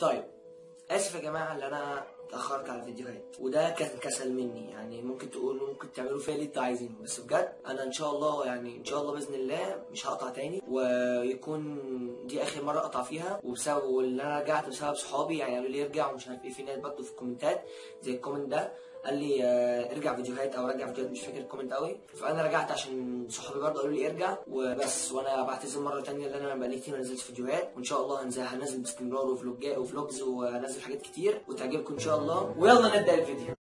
طيب اسف يا جماعه اللي انا اتاخرت على الفيديوهات وده كان كسل مني يعني ممكن تقولوا ممكن تعملوا فيا اللي انتوا عايزينه بس بجد انا ان شاء الله يعني ان شاء الله باذن الله مش هقطع تاني ويكون دي اخر مره اقطع فيها وبسبب واللي انا رجعت بسبب صحابي يعني قالوا لي ارجع ومش عارف ايه في ناس برضه في الكومنتات زي الكومنت ده قال لي آه، ارجع فيديوهات او رجع فيديوهات مش فاكر الكومنت قوي فانا رجعت عشان صحابي برضه قالوا لي ارجع وبس وانا بعتذر مره تانية ان انا بقالي كتير ما نزلتش فيديوهات وان شاء الله هنزل هنزل باستمرار وفلوجات وفلوجز وهنزل حاجات كتير وتعجبكم ان شاء الله ويلا نبدا الفيديو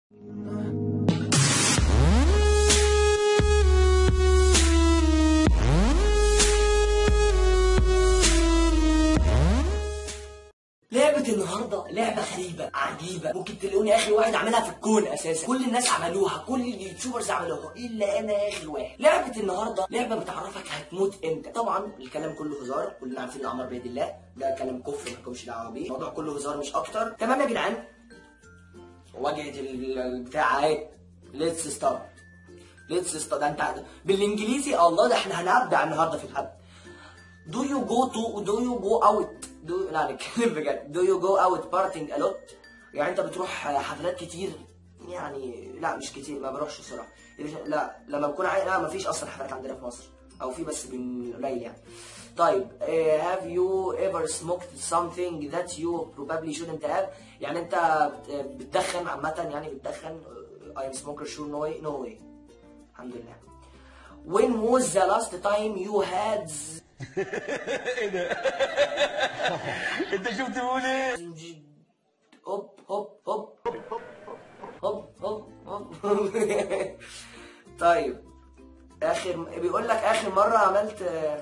لعبة النهاردة لعبة غريبة عجيبة ممكن تلاقوني آخر واحد عاملها في الكون أساسا كل الناس عملوها كل اليوتيوبرز عملوها إلا أنا آخر واحد لعبة النهاردة لعبة بتعرفك هتموت إمتى طبعا الكلام كله هزار كلنا عارفين الأمر بيد الله ده كلام كفر مالكمش دعوة بيه الموضوع كله هزار مش أكتر تمام يا جدعان واجهة ال- البتاع أهي ليتس ستارت ليتس ستارت ده أنت بالإنجليزي الله ده إحنا هنبدع النهاردة في الحلقة Do you go to do you go out do لا نتكلم بجد do you go out partying a lot يعني انت بتروح حفلات كتير يعني لا مش كتير ما بروحش الصراحه لا لما بكون عاي... لا ما فيش اصلا حفلات عندنا في مصر او في بس من قليل يعني طيب uh, have you ever smoked something that you probably shouldn't have يعني انت بت- بتدخن عامه يعني بتدخن uh, I'm smoker sure no way no way الحمد لله when was the last time you had انت شفت بقول ايه؟ هوب هوب هوب هوب هوب هوب طيب اخر بيقول لك اخر مره عملت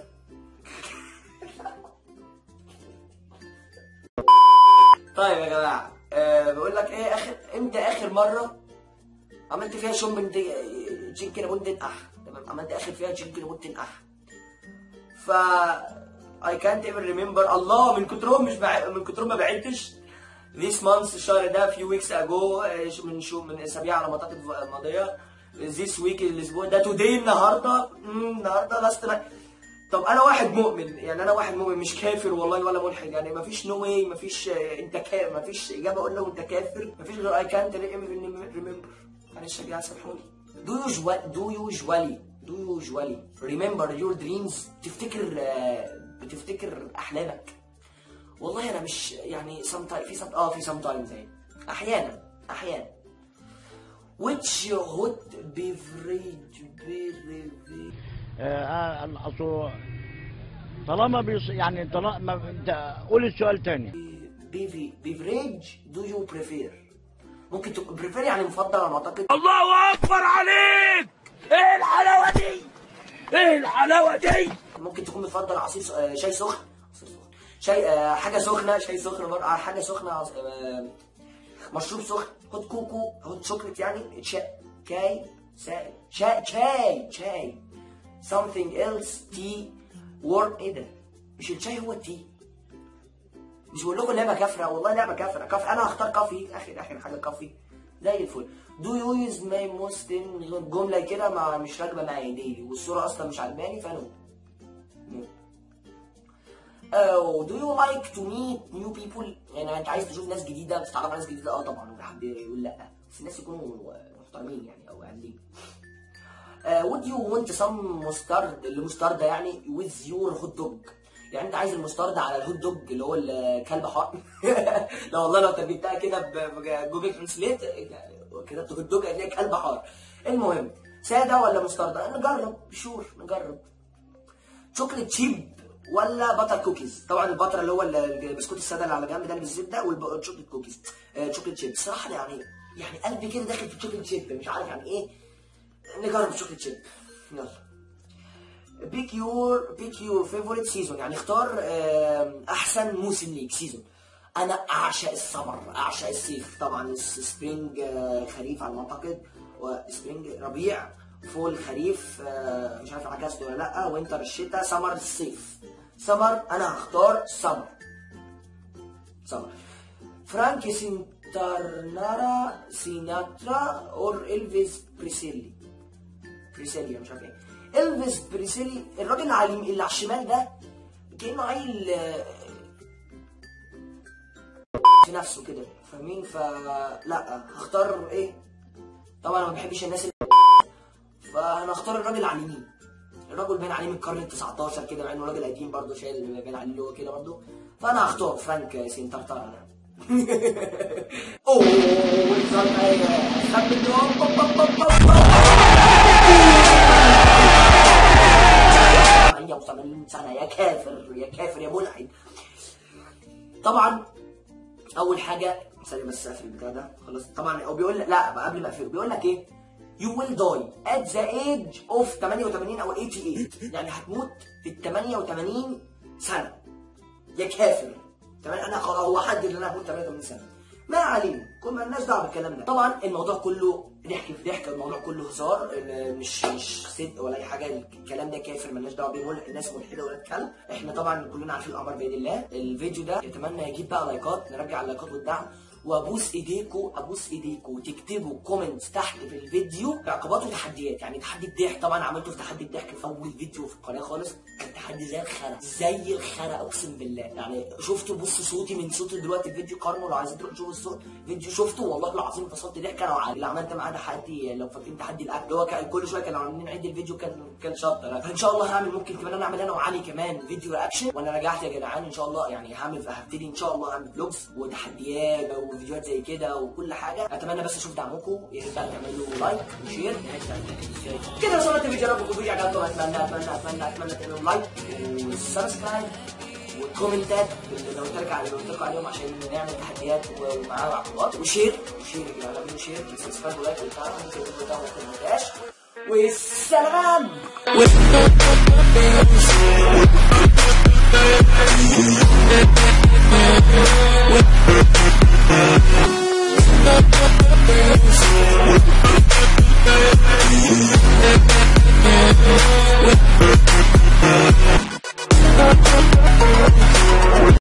طيب يا جماعه آه، بيقول لك ايه اخر امتى اخر مره عملت فيها شومبن جينكن بوندن اح تمام عملت اخر فيها جينكن بوندن اح ف I can't even remember الله من كترهم مش بع... من كترهم ما بعدتش this month الشهر ده few weeks ago آه، ش- من شو من اسابيع على ما اعتقد ف- ماضيه this week الاسبوع ده today النهارده مم، النهارده last night طب انا واحد مؤمن يعني انا واحد مؤمن مش كافر والله ولا ملحد يعني مفيش نو واي مفيش آه، انت كافر مفيش اجابه اقول له انت كافر مفيش غير I can't remember معلش يا جماعه سامحوني do usually do usually do usually remember your dreams تفتكر آه، بتفتكر احلامك والله انا مش يعني sometimes في some اه في sometimes يعني احيانا احيانا which hot beverage beverage آه، اصل طالما بيص... يعني طالما انت قول السؤال تاني بيفي بيفريج دو يو بريفير ممكن تكون بريفير يعني مفضل على ما اعتقد الله اكبر عليك ايه الحلاوه دي ايه الحلاوه دي ممكن تكون مفضل عصير س- آه، شاي سخن عصير سخن شاي آه، حاجه سخنه شاي سخن برضه آه، حاجه سخنه عص- آه، مشروب سخن هوت كوكو هوت شوكليت يعني شاي كاي سائل شاي شاي شاي something else تي warm ايه ده مش الشاي هو التي مش بقول لكم لعبه كافره والله لعبه كافره كاف انا هختار كافي اخر اخر حاجه كافي زي الفل دو يو يوز ماي موست جمله كده ما مش راكبه معايا دي والصوره اصلا مش عجباني فنو نو او دو يو لايك تو ميت نيو بيبول يعني انت عايز تشوف ناس جديده بتتعرف على ناس جديده اه طبعا ولا حد يقول لا بس الناس يكونوا محترمين يعني او عادلين uh, would you want some مسترد المستردة يعني with your hot dog يعني انت عايز المستردة على الهوت دوج اللي هو الكلب حار لا والله لو ترجمتها كده ب- بجوجل ترانسليت كتبت هوت دوج هتلاقي كلب حار المهم سادة ولا مستردة نجرب شور نجرب شوكليت شيب ولا باتر كوكيز طبعا الباتر اللي هو البسكوت الساده اللي على جنب ده اللي بالزبده والشوكليت كوكيز آه، شوكليت شيب صراحه يعني يعني قلبي كده داخل في الشوكليت شيب مش عارف يعني ايه نجرب شوكليت شيب يلا بيك يور بيك يور فيفورت سيزون يعني اختار آم، احسن موسم ليك سيزون انا اعشق السمر اعشق الصيف طبعا سبرينج خريف على ما اعتقد وسبرينج ربيع فول خريف آه، مش عارف عكست ولا لا وينتر الشتاء سمر الصيف سمر انا هختار سمر سمر فرانك سينترنارا سيناترا اور الفيس بريسيلي بريسيلي مش عارف ايه الفيس بريسيلي الراجل اللي على اليم- اللي على الشمال ده كانه عيل آه، في نفسه كده فاهمين فلا هختار ايه طبعا انا ما بحبش الناس اللي فانا هختار الراجل على اليمين الراجل باين عليه من القرن ال 19 كده مع انه راجل قديم برضه شايل باين عليه اللي هو كده برضه فانا هختار فرانك سينترتر انا اوه خد اليوم 88 سنه يا كافر يا كافر يا ملحد طبعا اول حاجه ثانيه بس اقفل البتاع ده خلاص طبعا هو بيقول لك لا بقى قبل ما اقفله بيقول لك ايه you will die at the age of 88 او 88 يعني هتموت في ال 88 سنه يا كافر تمام انا خلاص هو حد اللي انا هموت 88 سنه ما علينا كل مالناش دعوه بالكلام ده طبعا الموضوع كله ضحك في ضحك الموضوع كله هزار ال- مش مش صدق ولا اي حاجه الكلام ده كافر مالناش دعوه بيه ملح الناس ملحده ولا كلب احنا طبعا كلنا عارفين الامر باذن الله الفيديو ده يتمنى يجيب بقى لايكات نرجع اللايكات والدعم وابوس ايديكم ابوس ايديكم تكتبوا كومنتس تحت في الفيديو عقوبات وتحديات يعني تحدي الضحك طبعا عملته في تحدي الضحك في اول فيديو في القناه خالص كان تحدي زي الخرا زي الخرا اقسم بالله يعني شفتوا بصوا صوتي من صوتي دلوقتي الفيديو قارنوا لو عايزين تروحوا تشوفوا الصوت فيديو شفته والله العظيم فصلت ضحك انا وعلي اللي عملت معاه تحدي لو فاكرين تحدي الاكل اللي هو كان كل شويه كانوا عاملين نعيد الفيديو كان كان شطر فان شاء الله هعمل ممكن كمان انا اعمل انا وعلي كمان فيديو رياكشن وانا رجعت يا جدعان ان شاء الله يعني هعمل هبتدي ان شاء الله اعمل فلوجز وتحديات وفيديوهات زي كده وكل حاجه اتمنى بس اشوف دعمكم يا ريت بقى تعملوا لايك وشير كده وصلت الفيديو لو الفيديو عجبكم اتمنى اتمنى اتمنى اتمنى تعملوا لايك وسبسكرايب والكومنتات اللي لو قلت لك على- اللي قلت لكم عليهم عشان نعمل تحديات ومعاه عقوبات وشير وشير يا جدعان اعملوا شير وسبسكرايب ولايك وبتاع ممكن الفيديو ده ما تنساش والسلام We'll be right back.